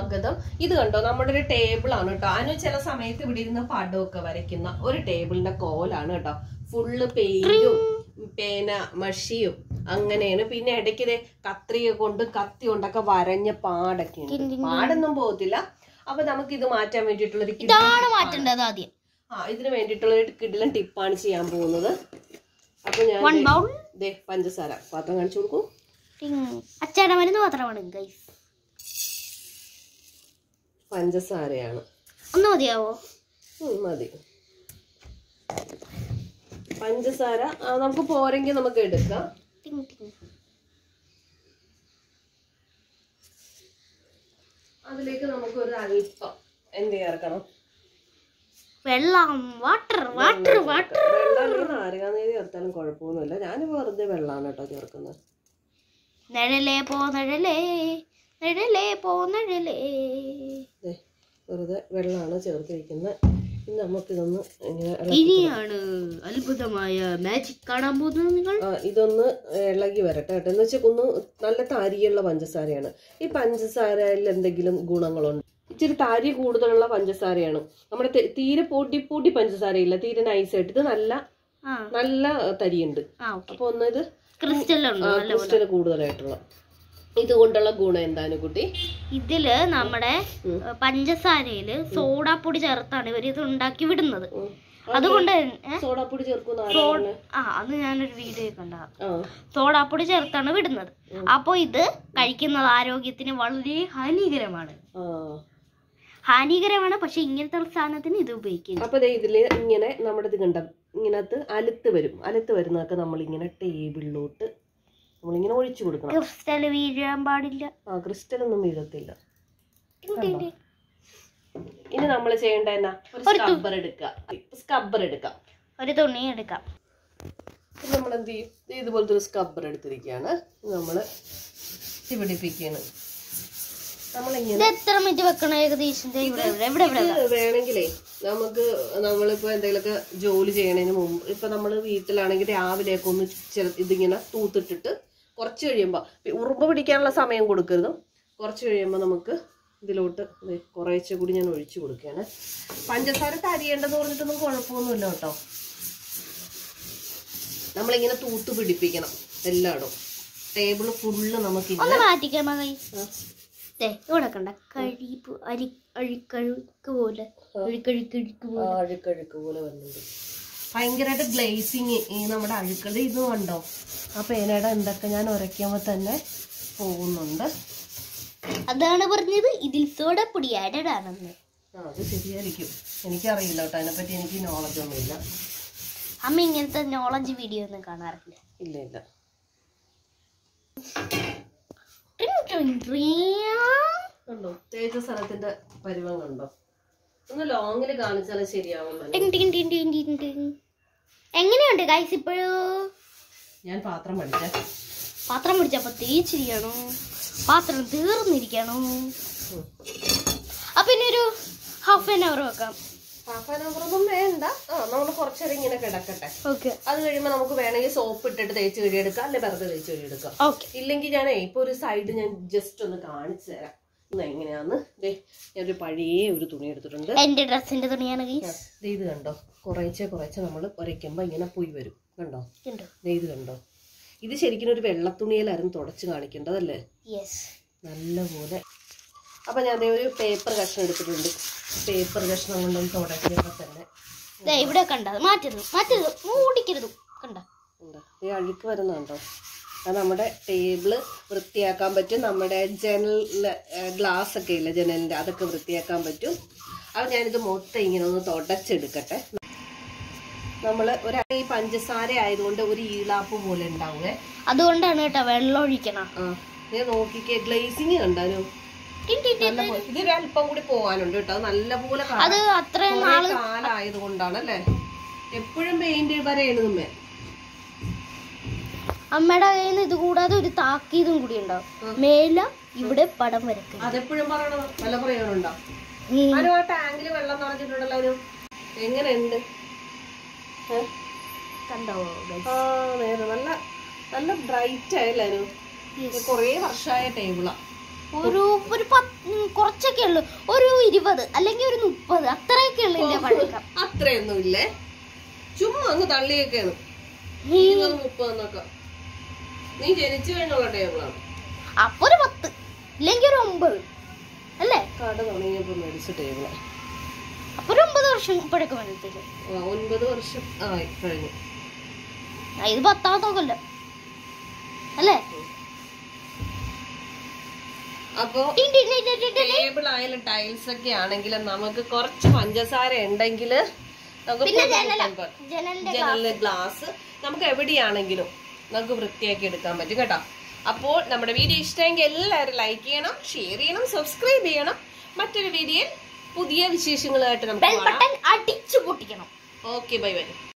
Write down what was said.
സ്വാഗതം ഇത് കണ്ടോ നമ്മുടെ ഒരു ടേബിൾ ആണ് കേട്ടോ അനു ചില സമയത്ത് ഇവിടെ ഇരുന്ന് പടമൊക്കെ വരയ്ക്കുന്ന ഒരു ടേബിളിന്റെ കോലാണ് കേട്ടോ ഫുള്ള് പെയിന്റും പേന മഷിയും അങ്ങനെയാണ് പിന്നെ ഇടയ്ക്ക് ദേ കത്രിക കൊണ്ട് കത്തി കൊണ്ടൊക്കെ വരഞ്ഞ പാടൊക്കെ ഉണ്ട് പാടൊന്നും പോകത്തില്ല അപ്പൊ നമുക്ക് ഇത് മാറ്റാൻ വേണ്ടിയിട്ടുള്ള ഒരു ഇതാണ് മാറ്റേണ്ടത് ആദ്യം ആ ഇതിന് വേണ്ടിയിട്ടുള്ള ഒരു കിടിലൻ ടിപ്പാണ് ചെയ്യാൻ പോകുന്നത് അപ്പൊ ഞാൻ വൺ ബൗൾ ദേ പഞ്ചസാര പാത്രം കാണിച്ചു കൊടുക്കൂ അച്ചാട മരുന്ന് മാത്രമാണ് ഗൈസ് പഞ്ചസാരയാണ് ഒന്ന് മതിയാവോ ഉം, മതി പഞ്ചസാര ആ, നമുക്ക് പോരെങ്കിൽ നമുക്ക് എടുക്കാം ടിങ് ടിങ്. അതിലേക്ക് നമുക്ക് ഒരു അല്പം എന്ത് ചേർക്കണം വെള്ളം വാട്ടർ വാട്ടർ വാട്ടർ വെള്ളം അല്ലെങ്കിൽ നാരങ്ങാനീര് ചേർത്താലും കുഴപ്പമൊന്നുമില്ല ഞാൻ വെറുതെ വെള്ളമാണ് കേട്ടോ ചേർക്കുന്നത് നിഴലേ പോ നിഴലേ നിഴലേ പോ നിഴലേ ദേ, വെറുതെ വെള്ളമാണ് ചേർത്തിരിക്കുന്നത് ഇനി നമുക്കിതൊന്ന് ഇങ്ങനെ ഇളക്കി ഇനിയാണ് അത്ഭുതമായ മാജിക് കാണാൻ പോകുന്നത് നിങ്ങൾ ആ, ഇതൊന്ന് ഇളകി വരട്ടെ കേട്ടോ എന്ന് വെച്ചാൽ ഒന്ന് നല്ല താരിയുള്ള പഞ്ചസാരയാണ് ഈ പഞ്ചസാരയിൽ എന്തെങ്കിലും ഗുണങ്ങളുണ്ട് ഇച്ചിരി താരി കൂടുതലുള്ള പഞ്ചസാരയാണ് നമ്മുടെ തെ- തീരെ പൊടി പൊടി പഞ്ചസാരയില്ല തീരെ നൈസായിട്ട് ഇത് നല്ല ആ നല്ല തരിയുണ്ട് ആ ഓക്കെ അപ്പൊ ഒന്ന് ഇത് ക്രിസ്റ്റൽ ഉണ്ടോ നല്ല ക്രിസ്റ്റൽ കൂടുതലായിട്ടുള്ള ഇതുകൊണ്ടുള്ള ഗുണം എന്താണ് കുട്ടി ഇതില് നമ്മുടെ ഉം. ഏ, പഞ്ചസാരയില് സോഡാപ്പൊടി ചേർത്താണ് ഇവർ ഇത് ഉണ്ടാക്കി വിടുന്നത് ഉം. അതുകൊണ്ട് തന്നെ സോഡാപ്പൊടി ചേർക്കുന്ന ആരാണ് ആ അത് ഞാനൊരു വീഡിയോ കണ്ട ആ സോഡാപ്പൊടി ചേർത്താണ് വിടുന്നത് അപ്പോൾ ഇത് കഴിക്കുന്നത് ആരോഗ്യത്തിന് വളരെ ഹാനികരമാണ് ആ ഹാനികരമാണ് പക്ഷെ ഇങ്ങനത്തെ സാധനത്തിന് ഇത് ഉപയോഗിക്കുന്നത് അപ്പൊ ദേ ഇതില് ഇങ്ങനെ നമ്മുടെ ഇത് കണ്ട ഇങ്ങനത്ത് അലുത്ത് വരും അലുത്ത് വരുന്നതൊക്കെ നമ്മളിങ്ങനെ ടേബിളിലോട്ട് നമ്മളിങ്ങനെ ഒഴിച്ചു കൊടുക്കണം ക്രിസ്റ്റൽ വീഴാൻ പാടില്ല ആ ക്രിസ്റ്റൽ ഒന്നും വീഴത്തില്ല ടിങ് ടിങ് ടിങ്. ഇനി നമ്മൾ ചെയ്യേണ്ട എന്നാ ഒരു സ്കബ്ബർ എടുക്കുക സ്കബ്ബർ എടുക്കാം ഒരു തുണി എടുക്കാം നമ്മൾ എന്ത് ചെയ്യും ദേ ഇതുപോലത്തെ ഒരു സ്കബ്ബർ എടുത്തിരിക്കുകയാണ് നമ്മൾ പിടിപ്പിക്കുകയാണ് നമ്മളിങ്ങനെ ഇത് എത്ര മിനിറ്റ് വെക്കണം ഏകദേശം ദേ ഇവിടെ ഇവിടെ ഇവിടെ ഇവിടെ ഇത് വേണമെങ്കിലേ നമുക്ക് നമ്മളിപ്പോ എന്തെങ്കിലുമൊക്കെ ജോലി ചെയ്യണതിന് മുമ്പ് ഇപ്പൊ നമ്മൾ വീട്ടിലാണെങ്കിൽ രാവിലെയൊക്കെ ഒന്ന് ചെറു ഇതിങ്ങനെ തൂത്തിട്ടിട്ട് കുറച്ച് കഴിയുമ്പോൾ ഉറുമ്പ് പിടിക്കാനുള്ള സമയം കൊടുക്കരുത് കുറച്ച് കഴിയുമ്പോൾ നമുക്ക് ഇതിലോട്ട് ദേ കുറേശ്ശെ കൂടി ഞാൻ ഒഴിച്ചു കൊടുക്കുകയാണ് പഞ്ചസാര തരിയേണ്ടെന്ന് പറഞ്ഞിട്ടൊന്നും കുഴപ്പമൊന്നുമില്ല കേട്ടോ നമ്മളിങ്ങനെ തൂത്ത് പിടിപ്പിക്കണം എല്ലായിടും ടേബിൾ ഫുള്ള് നമുക്കിങ്ങനെ ഒന്ന് മാറ്റിക്കാൻ മതി ആ, ദേ ഇവിടെ കണ്ട കഴിപ്പ് അരി അഴിക്കഴുക്ക് പോലെ അഴുക്കഴുക്കഴുക്ക് ആ, പോലെ അഴുക്കഴുക്ക് പോലെ വരുന്നുണ്ട് ഭയങ്കരമായിട്ട് ഗ്ലേസിങ് ഈ നമ്മുടെ അഴുക്കൾ ഇത് കണ്ടോ ആ പേനയുടെ എന്തൊക്കെ ഞാൻ ഉരയ്ക്കുമ്പോൾ തന്നെ പോകുന്നുണ്ട് അതാണ് പറഞ്ഞത് ഇതിൽ സോഡപ്പൊടി ആഡഡ് ആണെന്ന് ആ അത് ശരിയായിരിക്കും എനിക്കറിയില്ല കേട്ടോ അതിനെപ്പറ്റി എനിക്ക് നോളജ് ഒന്നുമില്ല അമ്മ ഇങ്ങനത്തെ നോളജ് വീഡിയോ ഒന്നും കാണാറില്ല ഇല്ല ഇല്ല ട്രിങ് ട്രിങ് ട്രിങ്. കണ്ടോ തേച്ച സ്ഥലത്തിന്റെ പരുവം കണ്ടോ ഒന്ന് ലോങ്ങിൽ കാണിച്ചാലേ ശരിയാവുമല്ലോ ടിങ് ടിങ് ടിങ് ടിങ് ടിങ് ടിങ്. എങ്ങനെയുണ്ട് ഗൈസ് ഇപ്പോഴോ ഞാൻ പാത്രം പഠിച്ചേ പാത്രം പിടിച്ചപ്പോ തേച്ചിരിക്കണോ പാത്രം തീർന്നിരിക്കണോ അപ്പൊ ഇനി ഒരു ഹാഫ് ആൻ അവർ വെക്കാം ഹാഫ് ആൻ ഒന്നും വേണ്ട ആ നമ്മൾ കുറച്ചേരം ഇങ്ങനെ കിടക്കട്ടെ ഓക്കെ അത് കഴിയുമ്പോൾ നമുക്ക് വേണമെങ്കിൽ സോപ്പ് ഇട്ടിട്ട് തേച്ച് കഴുകിയെടുക്കാം അല്ലെ വെറുതെ തേച്ച് കഴുകിയെടുക്കാം ഓക്കെ ഇല്ലെങ്കിൽ ഞാനേ ഇപ്പൊ ഒരു സൈഡ് ഞാൻ ജസ്റ്റ് ഒന്ന് കാണിച്ചു തരാം ഒന്ന് എങ്ങനെയാന്ന് ദേ ഞാനൊരു പഴയ ഒരു തുണി എടുത്തിട്ടുണ്ട് എന്റെ ഡ്രസ്സിന്റെ തുണിയാണ് ഗൈസ് ദേ ഇത് കണ്ടോ കുറേശ്ശെ കുറേശ്ശെ നമ്മൾ ഉരയ്ക്കുമ്പോൾ ഇങ്ങനെ പോയി വരും കണ്ടോ ഉണ്ടോ ദേ ഇത് കണ്ടോ ഇത് ശരിക്കും ഒരു വെള്ളത്തുണിയിലായിരുന്നു തുടച്ച് കാണിക്കേണ്ടതല്ലേ യെസ് നല്ലപോലെ അപ്പൊ ഞാൻ ദേ ഒരു പേപ്പർ കഷ്ണം എടുത്തിട്ടുണ്ട് പേപ്പർ കഷ്ണം കൊണ്ടൊന്ന് തുടയ്ക്കുമ്പോൾ തന്നെ ഇവിടെ കണ്ടത് മാറ്റരുത് മാറ്റരുത് മൂടിക്കരുത് കണ്ട ഉണ്ട് ഈ അഴുക്ക് വരുന്നുണ്ടോ അത് നമ്മുടെ ടേബിള് വൃത്തിയാക്കാൻ പറ്റും നമ്മുടെ ജനൽ ഗ്ലാസ് ഒക്കെ ഇല്ല ജനലിന്റെ അതൊക്കെ വൃത്തിയാക്കാൻ പറ്റും അത് ഞാനിത് മൊത്തം ഇങ്ങനെ ഒന്ന് തുടച്ചെടുക്കട്ടെ നമ്മൾ ഒരു ഈ പഞ്ചസാര ആയതുകൊണ്ട് ഒരു ഈളാപ്പ് പോലെ ഉണ്ടാവുമേ അതുകൊണ്ടാണ് കേട്ടോ വെള്ളം ഒഴിക്കണം ആ ഞാൻ നോക്കിക്കേ ഗ്ലേസിങ് കണ്ടാലും ടിൻ ടിൻ ടിൻ. നല്ല ഇതൊരു അല്പം കൂടി പോകാനുണ്ട് കേട്ടോ അത് നല്ലപോലെ അത് അത്രയും നാള് കാലായത് കൊണ്ടാണ് അല്ലേ എപ്പോഴും പെയിന്റ് വരെയാണ് നമ്മെ അമ്മയുടെ കയ്യിൽ നിന്ന് ഇത് കൂടാതെ ഒരു താക്കീതും കൂടി ഉണ്ടാവും മേല ഇവിടെ പടം വരയ്ക്കും അതെപ്പോഴും പറയണത് നല്ല പ്രയോജനമുണ്ടോ അനു ആ ടാങ്കില് വെള്ളം നിറഞ്ഞിട്ടുണ്ടല്ലോ അനു എങ്ങനെയുണ്ട് ഏ? കണ്ടോ guys? ആ നേരെ നല്ല നല്ല ബ്രൈറ്റ് ആയല്ലേ അനു ഇത് കുറേ വർഷമായ ടേബിളാ ഒരു ഒരു പത്ത് ഉം, കുറച്ചൊക്കെ ഉള്ളു ഒരു ഇരുപത് അല്ലെങ്കിൽ ഒരു മുപ്പത് അത്രയൊക്കെ ഉള്ളു ഇതിന്റെ പഴക്കം അത്രയൊന്നും ഇല്ലേ ചുമ്മാ അങ്ങ് തള്ളിയൊക്കെയാണ് ഈ ഇരുപത് മുപ്പതെന്നൊക്കെ നീ ജനിച്ചു കഴിഞ്ഞുള്ള ടേബിളാണ് അപ്പൊ ഒരു പത്ത് ഇല്ലെങ്കിൽ ഒരു ഒമ്പത് അല്ലേ കട തുടങ്ങിയപ്പോ മേടിച്ച ടേബിളാണ് അപ്പൊ ഒരു ഒമ്പത് വർഷം പഴക്കം വരത്തില്ല ഒൻപത് വർഷം ആയി കഴിഞ്ഞു ഇത് പത്താമത്തെ കൊല്ലം അല്ലേ അപ്പോ ടിൻ ടിൻ ടിൻ ടിൻ ടിൻ ടിൻ. ടേബിൾ ആയാലും ടൈൽസ് ഒക്കെ ആണെങ്കിലും നമുക്ക് കുറച്ച് പഞ്ചസാര ഉണ്ടെങ്കിൽ നമുക്ക് പിന്നെ പുറത്ത് ജനല കൊടുക്കാൻ പറ്റും. ജനലിന്റെ ജനലിലെ ഗ്ലാസ് നമുക്ക് എവിടെയാണെങ്കിലും നമുക്ക് വൃത്തിയാക്കി എടുക്കാൻ പറ്റും കേട്ടോ അപ്പോൾ നമ്മുടെ വീഡിയോ ഇഷ്ടമെങ്കിൽ എല്ലാവരും ലൈക്ക് ചെയ്യണം ഷെയർ ചെയ്യണം സബ്സ്ക്രൈബ് ചെയ്യണം മറ്റൊരു വീഡിയോയിൽ പുതിയ വിശേഷങ്ങളായിട്ട് നമുക്ക് ബെൽ കാണാം ബട്ടൺ അടിച്ചു പൊട്ടിക്കണം ഓക്കെ ബൈ ബൈ